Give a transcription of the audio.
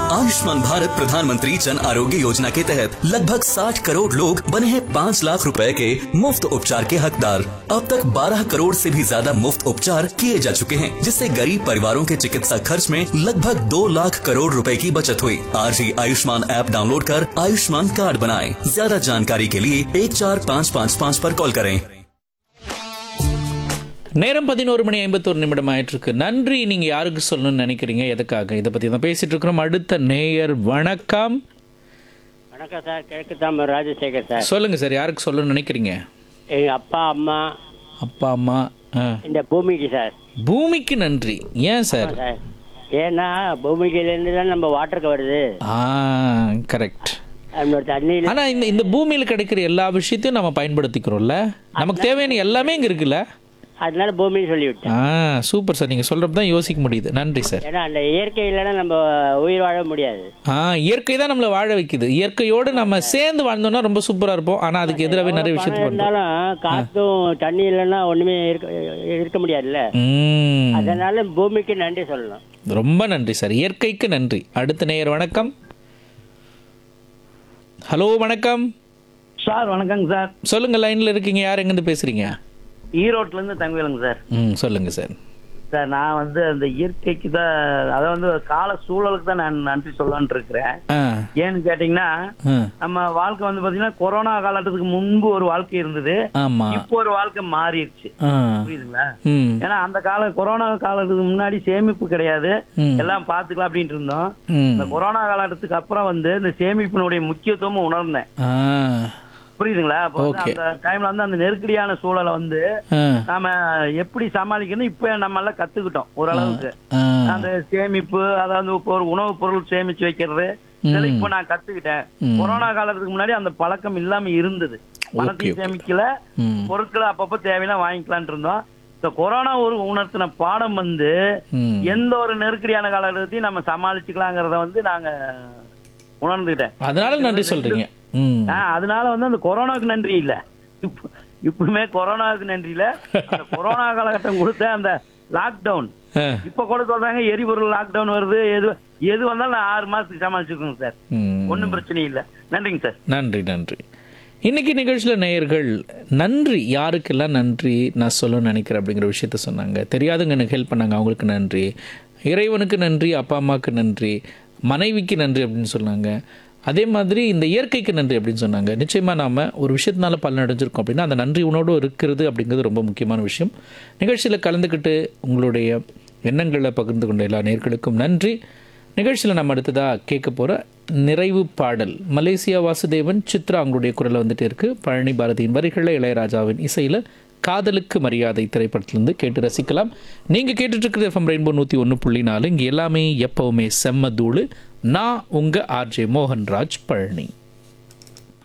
आयुष्मान भारत प्रधानमंत्री जन आरोग्य योजना के तहत लगभग 60 करोड़ लोग बने हैं 5 लाख रुपए के मुफ्त उपचार के हकदार अब तक 12 करोड़ से भी ज्यादा मुफ्त उपचार किए जा चुके हैं जिससे गरीब परिवारों के चिकित्सा खर्च में लगभग 2 लाख करोड़ रुपए की बचत हुई आज ही आयुष्मान ऐप डाउनलोड कर आयुष्मान कार्ड बनाएं ज्यादा जानकारी के लिए एक चार पाँच पाँच पाँच पर कॉल करें நேரம் பதினோரு மணி ஐம்பத்தோரு நிமிடம் ஆயிட்டிருக்கு நன்றி நீங்க யாருக்கு சொல்லணும்னு நினைக்கிறீங்க எதுக்காக இதை பத்தி தான் பேசிட்டு இருக்கிறோம் அடுத்த நேயர் வணக்கம் வணக்கம் சார் கிழக்கு தாமர் ராஜசேகர் சார் சொல்லுங்க சார் யாருக்கு சொல்லணும்னு நினைக்கிறீங்க எங்கள் அப்பா அம்மா அப்பா அம்மா ஆ. இந்த பூமிக்கு சார் பூமிக்கு நன்றி ஏன் சார் சார் ஏன்னா பூமிக்கிலேருந்து தான் நம்ம வாட்டருக்கு வருது ஆ கரெக்ட் நம்மளோட தண்ணியில் ஆனா இந்த இந்த பூமியில கிடைக்கிற எல்லா விஷயத்தையும் நம்ம பயன்படுத்திக்கிறோம்ல நமக்கு தேவையான எல்லாமே இங்க இருக்குல்ல அதனால பூமின்னு சொல்லிவிட்டேன் ஆ சூப்பர் சார் நீங்க சொல்றப்ப தான் யோசிக்க முடியுது நன்றி சார் ஏன்னா அந்த இயற்கை இல்லைன்னா நம்ம உயிர் வாழ முடியாது ஆ இயற்கை தான் நம்மளை வாழ வைக்குது இயற்கையோடு நம்ம சேர்ந்து வாழ்ந்தோம்னா ரொம்ப சூப்பரா இருப்போம் ஆனா அதுக்கு எதிராகவே நிறைய விஷயத்தை பணம் பண்றோம் இருந்தாலும் காத்தும் தண்ணி இல்லைன்னா ஒண்ணுமே இருக்க இருக்க முடியாதுல்ல ம் அதனால பூமிக்கு நன்றி சொல்லணும் ரொம்ப நன்றி சார் இயற்கைக்கு நன்றி அடுத்த நேயர் வணக்கம் ஹலோ வணக்கம் சார் வணக்கங்க சார் சொல்லுங்க லைன்ல இருக்கீங்க யார் எங்கேருந்து பேசுறீங்க ஈரோட்ல இருந்து தங்கவேலுங்க சார் ம் சொல்லுங்க சார் சார் நான் வந்து அந்த இயற்கைக்கு தான் அதை வந்து கால சூழலுக்கு தான் நான் நன்றி சொல்லலாம்னு இருக்கிறேன் ஆ ஏன்னு கேட்டீங்கன்னா ஆ நம்ம வாழ்க்கை வந்து பாத்தீங்கன்னா கொரோனா காலத்துக்கு முன்பு ஒரு வாழ்க்கை இருந்தது ஆமா இப்போ ஒரு வாழ்க்கை மாறிடுச்சு ஆ புரியுதுங்களா ம் ஏன்னா அந்த கால கொரோனா காலத்துக்கு முன்னாடி சேமிப்பு கிடையாது ம். எல்லாம் பாத்துக்கலாம் அப்படின்ட்டு இருந்தோம் ம் இந்த கொரோனா காலத்துக்கு அப்புறம் வந்து இந்த சேமிப்பினுடைய முக்கியத்துவம் உணர்ந்தேன் ஆ புரியுதுங்களா அப்போ வந்து Okay. அந்த டைம்ல வந்து அந்த நெருக்கடியான சூழலை வந்து ஆ நாம எப்படி சமாளிக்கணும் இப்ப நம்ம எல்லாம் கத்துக்கிட்டோம் ஓரளவுக்கு ஆ அந்த சேமிப்பு அதாவது இப்போ ஒரு உணவுப் பொருள் சேமிச்சு வைக்கிறது இதெல்லாம் இப்ப நான் கத்துக்கிட்டேன் ம். கொரோனா காலத்துக்கு முன்னாடி அந்த பழக்கம் இல்லாம இருந்தது பணத்தையும் okay. சேமிக்கல ம் பொருட்களை அப்பப்ப தேவையான வாங்கிக்கலாம்னு இருந்தோம் இந்த கொரோனா ஒரு உணர்த்தின பாடம் வந்து ம் எந்த ஒரு நெருக்கடியான காலகட்டத்தையும் நம்ம சமாளிச்சுக்கலாங்கிறத வந்து நாங்க உணர்ந்துக்கிட்டேன் அதனால நன்றி சொல்றீங்க ம் ஆ, அதனால வந்து அந்த கொரோனாவுக்கு நன்றி இல்ல இப்ப இப்பவுமே கொரோனாவுக்கு நன்றி இல்ல அந்த கொரோனா காலகட்டம் கொடுத்த அந்த லாக்டவுன் ஆ. இப்ப கூட சொல்றாங்க எரிபொருள் லாக்டவுன் வருது எது எது வந்தாலும் நான் ஆறு மாசத்துக்கு சமாளிச்சுக்கோங்க சார் ம் ஒண்ணும் பிரச்சனை இல்ல நன்றிங்க சார் நன்றி நன்றி இன்னைக்கு நிகழ்ச்சியில் நேயர்கள் நன்றி யாருக்கெல்லாம் நன்றி நான் சொல்லணும்னு நினைக்கிறேன் அப்படிங்கிற விஷயத்த சொன்னாங்க தெரியாதவங்க எனக்கு ஹெல்ப் பண்ணாங்க அவங்களுக்கு நன்றி இறைவனுக்கு நன்றி அப்பா அம்மாவுக்கு நன்றி மனைவிக்கு நன்றி அப்படின்னு சொன்னாங்க அதே மாதிரி இந்த இயற்கைக்கு நன்றி அப்படின்னு சொன்னாங்க நிச்சயமாக நாம் ஒரு விஷயத்தினால பலன் அடைஞ்சிருக்கோம் அப்படின்னா அந்த நன்றி உணோடு இருக்கிறது அப்படிங்கிறது ரொம்ப முக்கியமான விஷயம் நிகழ்ச்சியில் கலந்துக்கிட்டு உங்களுடைய எண்ணங்களை பகிர்ந்து கொண்ட எல்லா நேர்களுக்கும் நன்றி நிகழ்ச்சியில் நம்ம அடுத்ததாக கேட்க போகிற நிறைவு பாடல் மலேசியா வாசுதேவன் சித்ரா அவங்களுடைய குரலில் வந்துட்டு இருக்கு பழனி பாரதியின் வரிகளில் இளையராஜாவின் இசையில் காதலுக்கு மரியாதை திரைப்படத்திலிருந்து கேட்டு ரசிக்கலாம் நீங்கள் கேட்டுட்டு இருக்கிறது எஃப்எம் ரெயின்போ நூற்றி ஒன்று புள்ளி நாலு இங்கே எல்லாமே எப்பவுமே செம்ம தூளு நான் உங்கள் ஆர்ஜே மோகன்ராஜ் பழனி